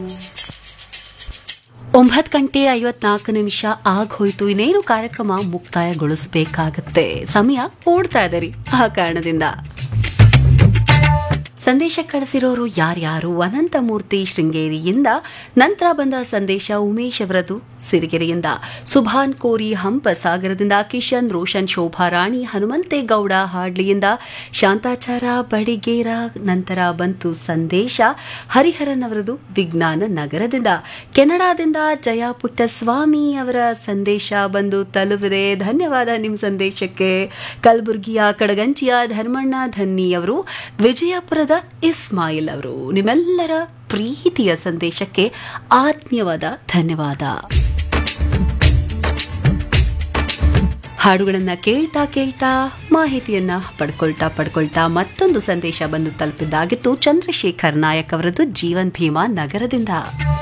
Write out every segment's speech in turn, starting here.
ಒಂಬತ್ತು ಗಂಟೆ ಐವತ್ನಾಲ್ಕು ನಿಮಿಷ ಆಗೋಯ್ತು ಇನ್ನೇನು ಕಾರ್ಯಕ್ರಮ ಮುಕ್ತಾಯಗೊಳಿಸಬೇಕಾಗತ್ತೆ ಸಮಯ ಓಡ್ತಾ ಇದೆ ರೀ ಆ ಕಾರಣದಿಂದ ಸಂದೇಶ ಕಳಿಸಿರೋರು ಯಾರ್ಯಾರು ಅನಂತಮೂರ್ತಿ ಶೃಂಗೇರಿಯಿಂದ ನಂತರ ಬಂದ ಸಂದೇಶ ಉಮೇಶ್ ಅವರದು ಸಿರಿಗೆರೆಯಿಂದ ಸುಭಾನ್ ಕೋರಿ ಹಂಪ ಸಾಗರದಿಂದ ಕಿಶನ್ ರೋಷನ್ ಶೋಭಾ ರಾಣಿ ಹನುಮಂತೇಗೌಡ ಹಾಡ್ಲಿಯಿಂದ ಶಾಂತಾಚಾರ ಬಡಿಗೇರ ನಂತರ ಬಂತು ಸಂದೇಶ ಹರಿಹರನ್ ಅವರದು ವಿಜ್ಞಾನ ನಗರದಿಂದ ಕೆನಡಾದಿಂದ ಜಯ ಪುಟ್ಟಸ್ವಾಮಿ ಅವರ ಸಂದೇಶ ಬಂದು ತಲುಪಿದೆ ಧನ್ಯವಾದ ನಿಮ್ಮ ಸಂದೇಶಕ್ಕೆ ಕಲಬುರಗಿಯ ಕಡಗಂಚಿಯ ಧರ್ಮಣ್ಣ ಧನ್ನಿ ಅವರು ವಿಜಯಪುರದ ಇಸ್ಮಾಯಿಲ್ ಅವರು ನಿಮ್ಮೆಲ್ಲರ ಪ್ರೀತಿಯ ಸಂದೇಶಕ್ಕೆ ಆತ್ಮೀಯವಾದ ಧನ್ಯವಾದ ಹಾಡುಗಳನ್ನ ಕೇಳ್ತಾ ಕೇಳ್ತಾ ಮಾಹಿತಿಯನ್ನ ಪಡ್ಕೊಳ್ತಾ ಪಡ್ಕೊಳ್ತಾ ಮತ್ತೊಂದು ಸಂದೇಶ ಬಂದು ತಲುಪಿದ್ದಾಗಿತ್ತು ಚಂದ್ರಶೇಖರ್ ನಾಯಕ್ ಅವರದ್ದು ಜೀವನ್ ಭೀಮಾ ನಗರದಿಂದ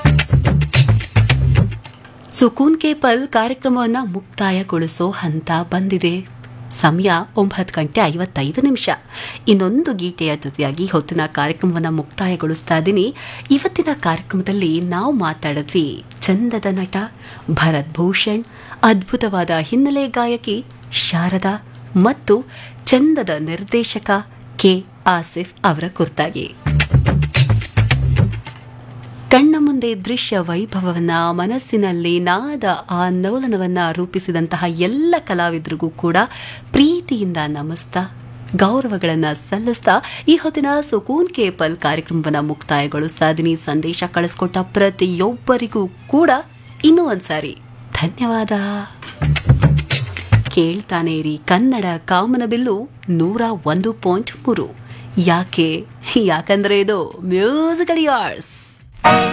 ಸುಕೂನ್ ಕೆ ಪಲ್ ಕಾರ್ಯಕ್ರಮವನ್ನ ಮುಕ್ತಾಯಗೊಳಿಸೋ ಹಂತ ಬಂದಿದೆ ಸಮಯ ಒಂಬತ್ತು ಗಂಟೆ ಐವತ್ತೈದು ನಿಮಿಷ ಇನ್ನೊಂದು ಗೀತೆಯ ಜೊತೆಯಾಗಿ ಹೊತ್ತಿನ ಕಾರ್ಯಕ್ರಮವನ್ನು ಮುಕ್ತಾಯಗೊಳಿಸ್ತಾ ಇದ್ದೀನಿ ಇವತ್ತಿನ ಕಾರ್ಯಕ್ರಮದಲ್ಲಿ ನಾವು ಮಾತಾಡಿದ್ವಿ ಚಂದದ ನಟ ಭರತ್ ಭೂಷಣ್ ಅದ್ಭುತವಾದ ಹಿನ್ನೆಲೆ ಗಾಯಕಿ ಶಾರದಾ ಮತ್ತು ಚಂದದ ನಿರ್ದೇಶಕ ಕೆ ಆಸಿಫ್ ಅವರ ಕುರಿತಾಗಿ ಕಣ್ಣ ಮುಂದೆ ದೃಶ್ಯ ವೈಭವವನ್ನ ಮನಸ್ಸಿನಲ್ಲಿ ನಾದ ಆಂದೋಲನವನ್ನ ರೂಪಿಸಿದಂತಹ ಎಲ್ಲ ಕಲಾವಿದರಿಗೂ ಕೂಡ ಪ್ರೀತಿಯಿಂದ ನಮಿಸ್ತಾ ಗೌರವಗಳನ್ನ ಸಲ್ಲಿಸ್ತಾ ಈ ಹೊತ್ತಿನ ಸುಕೂನ್ ಕೇಪಲ್ ಕಾರ್ಯಕ್ರಮವನ್ನ ಮುಕ್ತಾಯಗೊಳಿಸ್ತಾ ಇದ್ದೀನಿ ಸಂದೇಶ ಕಳಿಸ್ಕೊಟ್ಟ ಪ್ರತಿಯೊಬ್ಬರಿಗೂ ಕೂಡ ಇನ್ನೂ ಒಂದ್ಸಾರಿ ಧನ್ಯವಾದ ಕೇಳ್ತಾನೆ ಇರಿ ಕನ್ನಡ ಕಾಮನಬಿಲ್ಲು ನೂರ ಒಂದು ಪಾಯಿಂಟ್ ಮೂರು ಯಾಕೆ ಯಾಕಂದ್ರೆ ಇದು ಮ್ಯೂಸಿಕಲ್ ಯಾರ್ಸ್